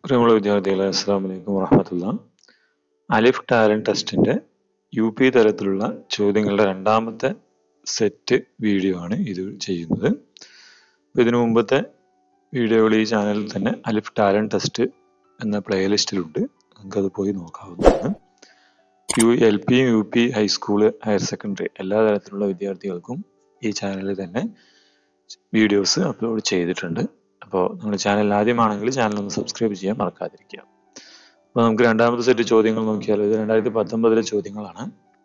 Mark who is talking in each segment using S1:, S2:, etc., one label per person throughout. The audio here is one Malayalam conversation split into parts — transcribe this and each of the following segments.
S1: പ്രിയമുള്ള വിദ്യാർത്ഥികളെ അസ്സാം വലൈക്കും വറഹമത്തുള്ള അലിഫ് ടാലന്റ് ടെസ്റ്റിന്റെ യു പി തലത്തിലുള്ള ചോദ്യങ്ങളുടെ രണ്ടാമത്തെ സെറ്റ് വീഡിയോ ആണ് ഇത് ചെയ്യുന്നത് അപ്പൊ ഇതിനു മുമ്പത്തെ വീഡിയോകൾ ഈ ചാനലിൽ തന്നെ അലിഫ് ടാലന്റ് ടെസ്റ്റ് എന്ന പ്ലേലിസ്റ്റിലുണ്ട് നമുക്കത് പോയി നോക്കാവുന്നതാണ് U L P U P high school higher secondary എല്ലാ തരത്തിലുള്ള വിദ്യാർത്ഥികൾക്കും ഈ ചാനലിൽ തന്നെ വീഡിയോസ് അപ്ലോഡ് ചെയ്തിട്ടുണ്ട് അപ്പോൾ നമ്മുടെ ചാനൽ ആദ്യമാണെങ്കിൽ ചാനൽ ഒന്ന് സബ്സ്ക്രൈബ് ചെയ്യാൻ മറക്കാതിരിക്കുക അപ്പോൾ നമുക്ക് രണ്ടാമത്തെ സെറ്റ് ചോദ്യങ്ങൾ നോക്കിയാൽ ഇത് രണ്ടായിരത്തി പത്തൊമ്പതിലെ ചോദ്യങ്ങളാണ്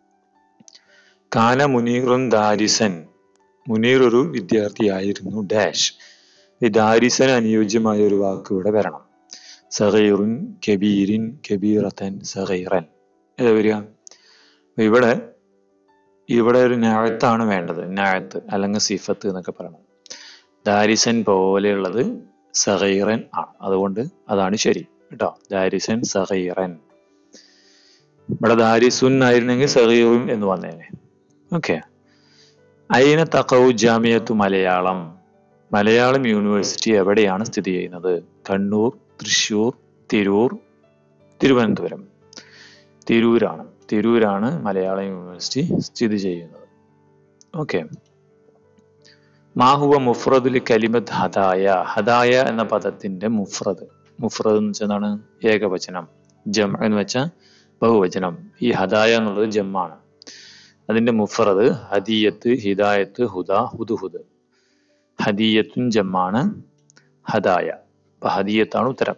S1: കാന മുനീറുൻ ദാരിസൻ മുനീർ ഒരു വിദ്യാർത്ഥിയായിരുന്നു ഡാഷ് ഈ ദാരിസന് അനുയോജ്യമായ ഒരു വാക്ക് ഇവിടെ വരണം സഹീറുൻ കബീരിൻ കബീറത്തൻ സഹീറൻ ഏതാ വരിക അപ്പൊ ഇവിടെ ഇവിടെ ഒരു ഞാഴത്താണ് വേണ്ടത് ഞാഴത്ത് അല്ലെങ്കിൽ സിഫത്ത് എന്നൊക്കെ പറയണം ദാരിസൻ പോലെയുള്ളത് സഹീറൻ ആണ് അതുകൊണ്ട് അതാണ് ശരി കേട്ടോ ദാരിസൻ സഹീറൻ ഇവിടെ ദാരിസുൻ ആയിരുന്നെങ്കിൽ സഹീറുൻ എന്ന് വന്നേനെ ഓക്കെ അയിന തക്കവു ജാമിയത്തു മലയാളം മലയാളം യൂണിവേഴ്സിറ്റി എവിടെയാണ് സ്ഥിതി ചെയ്യുന്നത് കണ്ണൂർ തൃശൂർ തിരൂർ തിരുവനന്തപുരം തിരൂരാണ് തിരൂരാണ് മലയാളം യൂണിവേഴ്സിറ്റി സ്ഥിതി ചെയ്യുന്നത് ഓക്കെ മാഹുവ മുഫ്രദുൽ കലിമത്ത് ഹദായ ഹദായ എന്ന പദത്തിന്റെ മുഫ്രദ് മുഫ്രദ് എന്ന് വെച്ചാൽ എന്താണ് ഏകവചനം ജം എന്ന് വെച്ചാൽ ബഹുവചനം ഈ ഹദായ എന്നുള്ളത് ജമ്മാണ് അതിന്റെ മുഫ്രദ് ഹദീയത്ത് ഹിദായത്ത് ഹുദ ഹുദുഹുദ് ഹദീയത്തും ജമ്മാണ് ഹദായ അപ്പൊ ഹദീയത്താണ് ഉത്തരം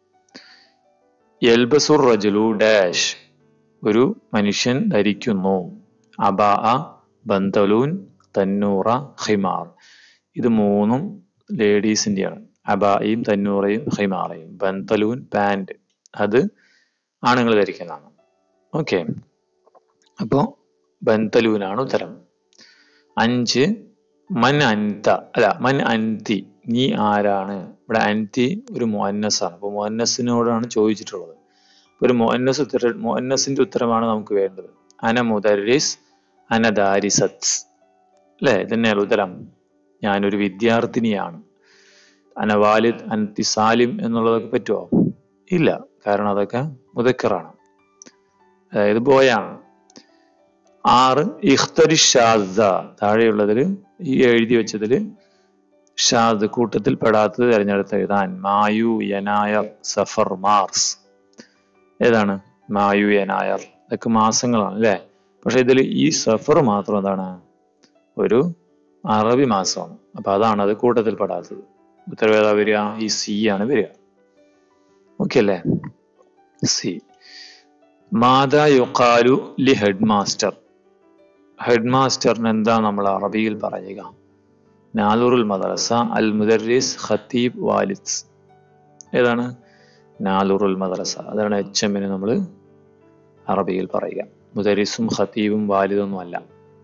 S1: യൽബസുർ റജുലു ഡാഷ് ഒരു മനുഷ്യൻ ധരിക്കുന്നു അബാ ബന്തലൂൻ തന്നൂറ ഹിമാർ ഇത് മൂന്നും ലേഡീസിന്റെയാണ് അബായും തന്നൂറയും ഹിമാറയും ബന്തലൂൻ പാൻറ് അത് ആണുങ്ങൾ ധരിക്കുന്നതാണ് ഓക്കെ അപ്പോ ബന്തലൂനാണ് ഉത്തരം അഞ്ച് മൻ അൻത അല്ല മൻ അൻതി നീ ആരാണ് ഇവിടെ അൻതി ഒരു മൊന്നസാണ് അപ്പൊ മൊന്നസിനോടാണ് ചോദിച്ചിട്ടുള്ളത് ഒരു മൊന്നസ് ഉത്തര മൊന്നസിന്റെ ഉത്തരമാണ് നമുക്ക് വേണ്ടത് അന മുദരിസ് അന ദാരിസത്ത് അല്ലേ ഇതന്നെയാണ് ഉത്തരം ഞാനൊരു വിദ്യാർത്ഥിനിയാണ് അന വാലിദ് അനത്തി സാലിം എന്നുള്ളതൊക്കെ പറ്റുമോ ഇല്ല കാരണം അതൊക്കെ മുതക്കറാണ് അതായത് ബോയാണ് ആറ് ഇഖ്തരി ഷാദ താഴെയുള്ളതിൽ ഈ എഴുതി വെച്ചതിൽ ഷാദ് കൂട്ടത്തിൽ പെടാത്തത് തിരഞ്ഞെടുത്ത് എഴുതാൻ മായു യനായർ സഫർ മാർസ് ഏതാണ് മായു യനായർ ഇതൊക്കെ മാസങ്ങളാണ് അല്ലേ പക്ഷെ ഇതിൽ ഈ സഫർ മാത്രം എന്താണ് ഒരു അറബി മാസമാണ് അപ്പൊ അതാണ് അത് കൂട്ടത്തിൽ പെടാത്തത് ഉത്തരവേദ വരിക ഈ സി ആണ് വരിക ഓക്കെ അല്ലേ സി മാതാ യുക്കാലു ലി ഹെഡ് മാസ്റ്റർ ഹെഡ് മാസ്റ്ററിന് എന്താ നമ്മൾ അറബിയിൽ പറയുക നാലൂറുൽ മദ്രസ അൽ മുദർരിസ് ഖത്തീബ് വാലിദ് ഏതാണ് നാലൂറുൽ മദ്രസ അതാണ് എച്ച് എമ്മിന് നമ്മൾ അറബിയിൽ പറയുക മുദരിസും ഖത്തീബും വാലിദൊന്നും അല്ല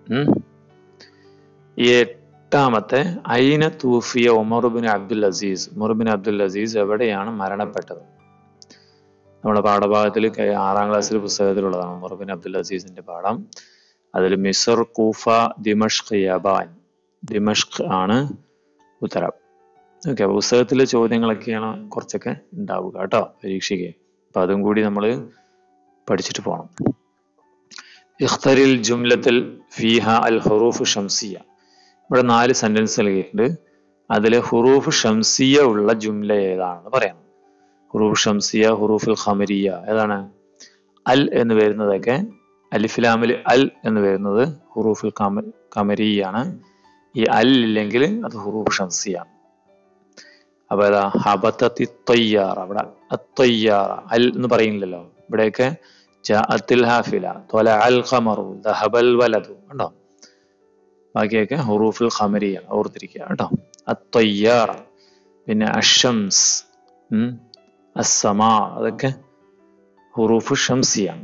S1: ഈ എട്ടാമത്തെ ഐന തൂഫിയ ഉമർബിൻ അബ്ദുൽ അസീസ് ഉമർബിൻ അബ്ദുൽ അസീസ് എവിടെയാണ് മരണപ്പെട്ടത് നമ്മുടെ പാഠഭാഗത്തിൽ ആറാം ക്ലാസ്സിലെ പുസ്തകത്തിലുള്ളതാണ് ഉമർബിൻ അബ്ദുൽ അസീസിന്റെ പാഠം അതിൽ മിസർ കൂഫ ദിമഷ്ക് യബാൻ ദിമഷ്ക് ആണ് ഉത്തരം ഓക്കെ പുസ്തകത്തിലെ ചോദ്യങ്ങളൊക്കെയാണ് കുറച്ചൊക്കെ ഉണ്ടാവുക കേട്ടോ പരീക്ഷയ്ക്ക് അപ്പൊ അതും കൂടി നമ്മൾ പഠിച്ചിട്ട് പോകണം ഇഖ്തരിൽ ജുംലത്തിൽ ഫീഹ അൽ ഹുറൂഫ് ഷംസിയ ഇവിടെ നാല് സെന്റൻസ് നൽകിയിട്ടുണ്ട് അതിൽ ഹുറൂഫ് ഷംസിയ ഉള്ള ജുംല ഏതാണെന്ന് പറയാം ഹുറൂഫ് ഷംസിയ ഹുറൂഫുൽ ഖമരിയ ഏതാണ് അൽ എന്ന് വരുന്നതൊക്കെ അലിഫിലാമിൽ അൽ എന്ന് വരുന്നത് ഹുറൂഫുൽ കമ കമരിയാണ് ഈ അൽ ഇല്ലെങ്കിൽ അത് ഹുറൂഫ് ഷംസിയാണ് അപ്പൊ ഏതാ ഹബത്തി തൊയ്യാറ അവിടെ അത്തൊയ്യാറ അൽ എന്ന് പറയുന്നില്ലല്ലോ ഇവിടെയൊക്കെ ജാഅത്തിൽ ഹാഫില തൊല അൽ ഖമറു ദഹബൽ വലതു കണ്ടോ ബാക്കിയൊക്കെ ഹുറൂഫുൽ ഖമരിയാണ് ഓർത്തിരിക്കുക കേട്ടോ അത്തൊയ്യാറ പിന്നെ അഷംസ് അസമാ അതൊക്കെ ഹുറൂഫ് ഷംസിയാണ്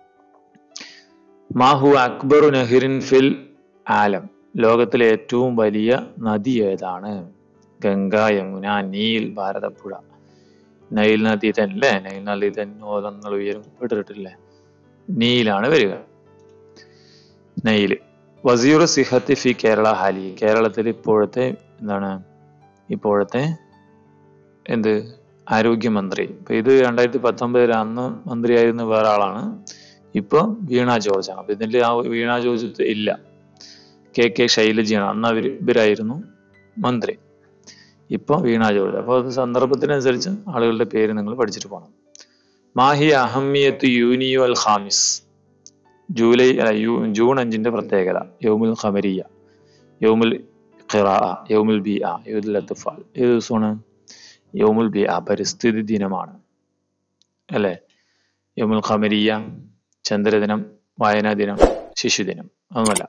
S1: മാഹു അക്ബറു നഹിറിൻ ഫിൽ ആലം ലോകത്തിലെ ഏറ്റവും വലിയ നദി ഏതാണ് ഗംഗ യമുന നീൽ ഭാരതപ്പുഴ നൈൽ നദി തന്നെ അല്ലേ നൈൽ നദി തന്നോലങ്ങൾ ഉയരും കേട്ടിട്ടില്ലേ നീലാണ് വരിക നൈല് വസീർ സിഹത്ത് ഫി കേരള ഹാലി കേരളത്തിൽ ഇപ്പോഴത്തെ എന്താണ് ഇപ്പോഴത്തെ എന്ത് ആരോഗ്യമന്ത്രി ഇപ്പൊ ഇത് രണ്ടായിരത്തി പത്തൊമ്പതിൽ അന്ന് മന്ത്രിയായിരുന്ന വേറെ ആളാണ് ഇപ്പൊ വീണ ജോർജ് ആണ് അപ്പൊ ഇതിന്റെ ആ വീണ ജോർജ് ഇല്ല കെ കെ ശൈലജയാണ് അന്ന് അവർ ഇവരായിരുന്നു മന്ത്രി ഇപ്പൊ വീണ ജോർജ് അപ്പോൾ അത് സന്ദർഭത്തിനനുസരിച്ച് ആളുകളുടെ പേര് നിങ്ങൾ പഠിച്ചിട്ട് പോകണം മാഹി അഹമ്മിയത്ത് യൂനിയോ അൽ ഖാമിസ് ജൂലൈ അല്ല, യൂ- ജൂൺ അഞ്ചിന്റെ പ്രത്യേകത യൗമുൽ ഖമരിയ യൗമുൽ ഖിറാ യൗമുൽ ബി ആ യൗമുൽ അത്ഫാൽ ഏത് ദിവസമാണ് യൗമുൽ ബി ആ പരിസ്ഥിതി ദിനമാണ് അല്ലേ യൗമുൽ ഖമരിയ ചന്ദ്രദിനം വായനാ ദിനം ശിശുദിനം അതൊന്നുമല്ല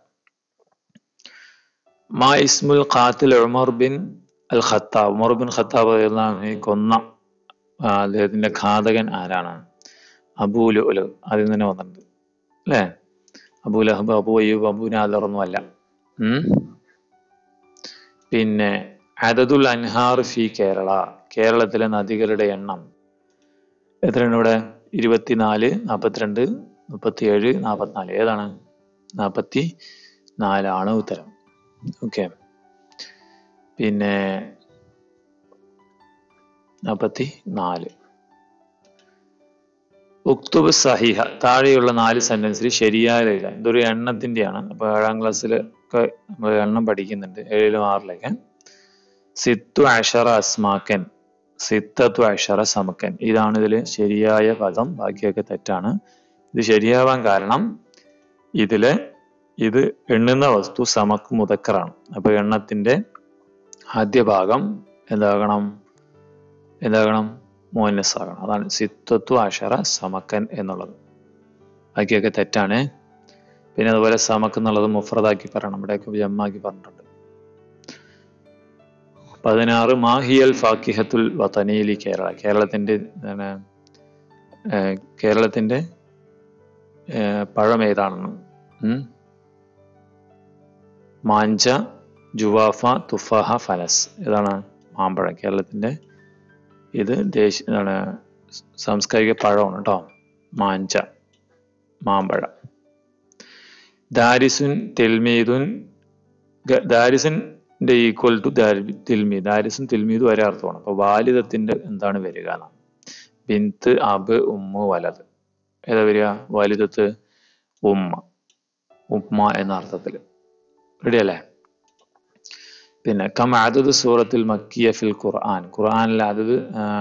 S1: മാ ഇസ്മുൽ ഖാത്തിൽ Umar bin al Khattab Umar bin Khattab റളിയല്ലാഹു ഈ കൊന്ന ആ, അദ്ദേഹത്തിന്റെ ഘാതകൻ ആരാണ് അബൂലു അതിൽ തന്നെ വന്നിട്ടുണ്ട് അല്ലേ അബൂ ലഹബ് അബൂ അയ്യൂബ് അബൂ നാദറൊന്നും അല്ല ഉം. പിന്നെ അദദുൽ അൻഹാർ ഫി കേരള കേരളത്തിലെ നദികളുടെ എണ്ണം എത്രയാണ് ഇവിടെ ഇരുപത്തിനാല് നാൽപ്പത്തിരണ്ട് മുപ്പത്തിയേഴ് നാൽപ്പത്തിനാല് ഏതാണ് നാൽപ്പത്തി നാലാണ് ഉത്തരം ഓക്കെ പിന്നെ നാൽപ്പത്തി നാല് ഉക്തുബ് സഹിഹ താഴെയുള്ള നാല് സെന്റൻസിൽ ശരിയായ എഴുതാൻ ഇതൊരു എണ്ണത്തിന്റെയാണ് അപ്പൊ ഏഴാം ക്ലാസ്സിൽ ഒക്കെ നമ്മൾ എണ്ണം പഠിക്കുന്നുണ്ട് ഏഴിലും ആറിലൊക്കെ സിത്തു അഷറ അസ്മാക്കൻ സിത്തത്തു അഷറ സമക്കൻ ഇതാണ് ഇതിൽ ശരിയായ പദം ബാക്കിയൊക്കെ തെറ്റാണ് ഇത് ശരിയാവാൻ കാരണം ഇതില് ഇത് എണ്ണുന്ന വസ്തു സമക്ക് മുതക്കറാണ് അപ്പൊ എണ്ണത്തിന്റെ ആദ്യ ഭാഗം എന്താകണം എന്താകണം മോനസ് ആകണം അതാണ് സിത്വത്വ അഷറ സമക്കൻ എന്നുള്ളത് ബാക്കിയൊക്കെ തെറ്റാണ് പിന്നെ അതുപോലെ സമക്ക് എന്നുള്ളത് മുഫ്രദാക്കി പറയണം ഇവിടെയൊക്കെ ജമ്മാക്കി പറഞ്ഞിട്ടുണ്ട് പതിനാറ് മാഹിയൽ ഫാക്കിഹത്തുൽ വതനീലി കേരള കേരളത്തിന്റെ എന്താണ് ഏഹ് കേരളത്തിന്റെ ഏഹ് പഴം ഏതാണെന്ന് ഉം? മാഞ്ച ജുവാഫ തുഫാഹ ഫനസ് ഇതാണ് മാമ്പഴം കേരളത്തിന്റെ ഇത് ദേശ എന്താണ് സാംസ്കാരിക പഴമാണ് കേട്ടോ മാഞ്ച മാമ്പഴം ദാരിസുൻ തെൽമീദുൻ ഗ- ദാരിസിന്റെ ഈക്വൽ ടു തിൽമീദ് ദാരിസും തിൽമീദും ഒരേ അർത്ഥമാണ് അപ്പൊ വാലിദത്തിന്റെ എന്താണ് വരിക എന്നാണ് ബിന്ത് അബ് ഉമ്മ വലത് ഏതാ വരിക വാലിദത്ത് ഉമ്മ ഉമ്മ എന്ന അർത്ഥത്തിൽ റെഡി അല്ലേ പിന്നെ കം അതത് സൂറത്തിൽ മക്കിയ ഫിൽ ഖുർആൻ ഖുർആനിലെ അതത്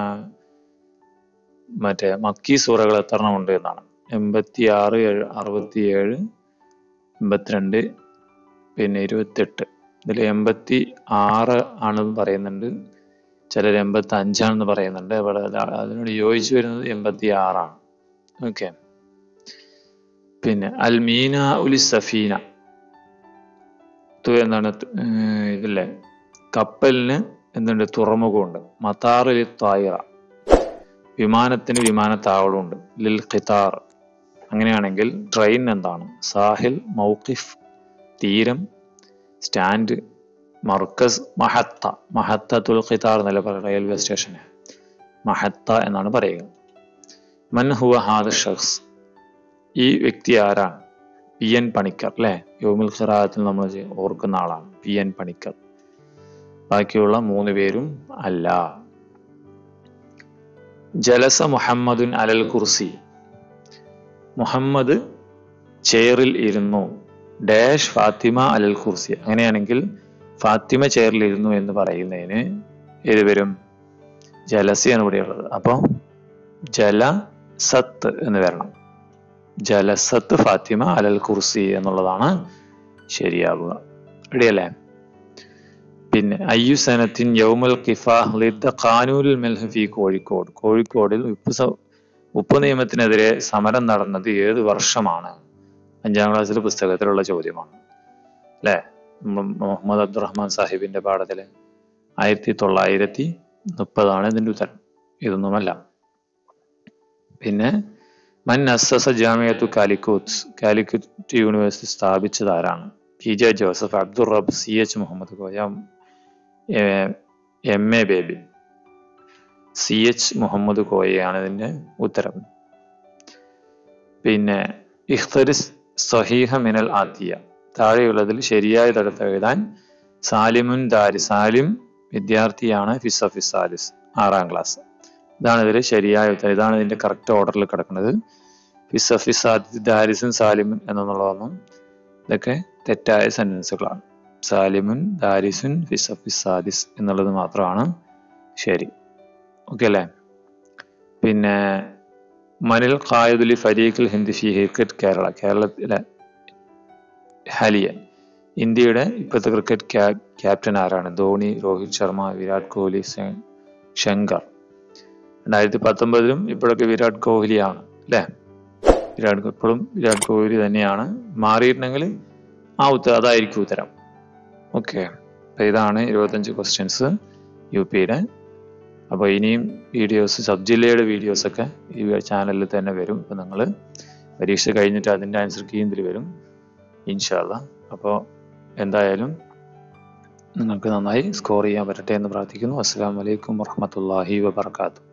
S1: മറ്റേ മക്കി സൂറകൾ എത്രണ്ണം ഉണ്ട് എന്നാണ് എൺപത്തി ആറ് അറുപത്തി ഏഴ് എൺപത്തിരണ്ട് പിന്നെ ഇരുപത്തെട്ട് ഇതിൽ എൺപത്തി ആറ് ആണെന്ന് പറയുന്നുണ്ട് ചിലർ എൺപത്തി അഞ്ചാണെന്ന് പറയുന്നുണ്ട് ഇവിടെ അത് അതിനോട് യോജിച്ചു വരുന്നത് എൺപത്തി ആറാണ് ഓക്കെ പിന്നെ അൽ മീന ഉലി സഫീന തു- എന്താണ് തു- ഏർ ഇതില്ലേ കപ്പലിന് എന്തുണ്ട് തുറമുഖമുണ്ട് മത്താറിൽ തായിറ വിമാനത്തിന് വിമാനത്താവളമുണ്ട് ലിൽ ഖിതാർ അങ്ങനെയാണെങ്കിൽ ട്രെയിൻ എന്താണ് സാഹിൽ മൗഖിഫ് തീരം സ്റ്റാൻഡ് മർക്കസ് മഹത്ത മഹത്തത്തുൽ ഖിതാർ എന്നല്ല പറയുക റെയിൽവേ സ്റ്റേഷന് മഹത്ത എന്നാണ് പറയുക മൻ ഹുവ ഹാദ ഷഖ്സ് ഈ വ്യക്തി ആരാണ് പി എൻ പണിക്കർ അല്ലെ യോമിൽ ഖിറാത്തിൽ നമ്മൾ ചെ- ഓർക്കുന്ന ആളാണ് പി എൻ പണിക്കർ ബാക്കിയുള്ള മൂന്ന് പേരും അല്ല ജലസ മുഹമ്മദുൻ അലൽ കുർസി മുഹമ്മദ് ചെയറിൽ ഇരുന്നു ഡാഷ് ഫാത്തിമ അലൽ കുർസി അങ്ങനെയാണെങ്കിൽ ഫാത്തിമ ചെയറിൽ ഇരുന്നു എന്ന് പറയുന്നതിന് ഏത് വരും ജലസിയാണ് ഇവിടെയുള്ളത് അപ്പൊ ജല സത്ത് എന്ന് വരണം ജലസത്ത് ഫാത്തിമ അലൽ കുർസി എന്നുള്ളതാണ് ശരിയാവുക റെഡിയല്ലേ പിന്നെ അയ്യു സനത്തിൻ യൗമുൽ കിഫാഹ് ലിദ്ദ ഖാനൂലുൽ മെൽഹഫി കോഴിക്കോട് കോഴിക്കോടിൽ ഉപ്പ് സ- ഉപ്പ് നിയമത്തിനെതിരെ സമരം നടന്നത് ഏത് വർഷമാണ് അഞ്ചാം ക്ലാസ്സിലെ പുസ്തകത്തിലുള്ള ചോദ്യമാണ് അല്ലെ മുഹമ്മദ് അബ്ദുറഹ്മാൻ സാഹിബിന്റെ പാഠത്തില് ആയിരത്തി തൊള്ളായിരത്തി മുപ്പതാണ് ഇതിന്റെ ഉത്തരം ഇതൊന്നുമല്ല പിന്നെ മൻ അസസ ജാമിയത്തു കാലിക്കോത്ത് കാലിക്കറ്റ് യൂണിവേഴ്സിറ്റി സ്ഥാപിച്ചത് ആരാണ് P J Joseph Abdul Rab C H Muhammad Koya M A Baby C H Muhammad കോയയാണ് ഇതിന്റെ ഉത്തരം പിന്നെ ഇഖ്തരിസ് സഹീഹ മിനൽ ആത്തിയ താഴെയുള്ളതിൽ ശരിയായ തടത്ത് എഴുതാൻ സാലിമുൻ ദാരി സാലിം വിദ്യാർത്ഥിയാണ് ഫിസ ഫിസാലിസ് ആറാം ക്ലാസ് ഇതാണ് ഇതിൽ ശരിയായ ഉത്തരം ഇതാണ് ഇതിന്റെ കറക്റ്റ് ഓർഡറിൽ കിടക്കുന്നത് ഫിസഫി ദാരിസുൻ സാലിമുൻ എന്നുള്ളതൊന്നും ഇതൊക്കെ തെറ്റായ സെന്റൻസുകളാണ് സാലിമുൻ ദാരിസുൻ ഫിസഫി സാദിസ് എന്നുള്ളത് മാത്രമാണ് ശരി ഓക്കെ അല്ലേ പിന്നെ മനിൽ ഖായുദുലി ഫരീഖിൽ ഹിന്ദി ഫി ക്രിക്കറ്റ് കേരള കേരളത്തിലെ ഹലിയൻ ഇന്ത്യയുടെ ഇപ്പോഴത്തെ ക്രിക്കറ്റ് ക്യാപ്റ്റൻ ആരാണ് ധോണി രോഹിത് ശർമ്മ വിരാട് കോഹ്ലി ശങ്കർ രണ്ടായിരത്തി പത്തൊമ്പതിലും ഇപ്പോഴൊക്കെ വിരാട് കോഹ്ലിയാണ് അല്ലേ വിരാട് ഇപ്പോഴും വിരാട് കോഹ്ലി തന്നെയാണ് മാറിയിട്ടുണ്ടെങ്കിൽ ആ ഉത്തരം അതായിരിക്കും ഉത്തരം ഓക്കെ അപ്പൊ ഇതാണ് ഇരുപത്തഞ്ച് ക്വസ്റ്റ്യൻസ് യു പിയുടെ അപ്പോൾ ഇനിയും വീഡിയോസ് സബ് ജില്ലയുടെ വീഡിയോസൊക്കെ ഈ ചാനലിൽ തന്നെ വരും അപ്പോൾ നിങ്ങൾ പരീക്ഷ കഴിഞ്ഞിട്ട് അതിൻ്റെ ആൻസർ കീന്തിൽ വരും ഇൻഷാല്ല അപ്പോൾ എന്തായാലും നിങ്ങൾക്ക് നന്നായി സ്കോർ ചെയ്യാൻ പറ്റട്ടെ എന്ന് പ്രാർത്ഥിക്കുന്നു അസ്സാം വലൈക്കും വർഹമത്തല്ലാഹി വബർക്കാത്തു